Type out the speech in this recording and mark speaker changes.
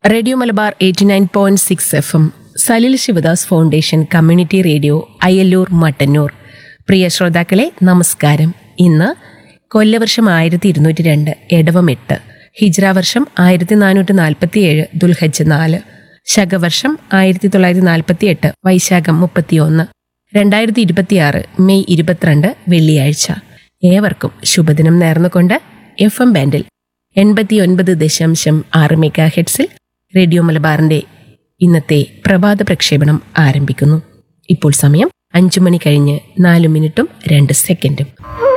Speaker 1: radio Malabar eighty nine point six F M Salil Sivadas foundation community radio Ayallur Mattannur പ്രിയ ശ്രോതാക്കളെ നമസ്കാരം ഇന്ന് കൊല്ലവർഷം ആയിരത്തി ഇരുന്നൂറ്റി രണ്ട് എടവം എട്ട് ഹിജ്ര വർഷം ആയിരത്തി നാനൂറ്റി നാൽപ്പത്തി ഏഴ് ദുൽഹജ്ജ് നാല് ശകവർഷം ആയിരത്തി തൊള്ളായിരത്തി നാൽപ്പത്തി എട്ട് വൈശാഖം മുപ്പത്തിയൊന്ന് രണ്ടായിരത്തി ഇരുപത്തിയാറ് മെയ് ഇരുപത്തിരണ്ട് വെള്ളിയാഴ്ച ഏവർക്കും ശുഭദിനം നേർന്നുകൊണ്ട് എഫ് എം ബാൻഡിൽ എൺപത്തി ഒൻപത് ദശാംശം ആറ് മെഗാ ഹെഡ്സിൽ റേഡിയോ മലബാറിന്റെ ഇന്നത്തെ പ്രഭാത പ്രക്ഷേപണം ആരംഭിക്കുന്നു ഇപ്പോൾ സമയം അഞ്ചു മണി കഴിഞ്ഞ് നാല് മിനിറ്റും രണ്ട് സെക്കൻഡും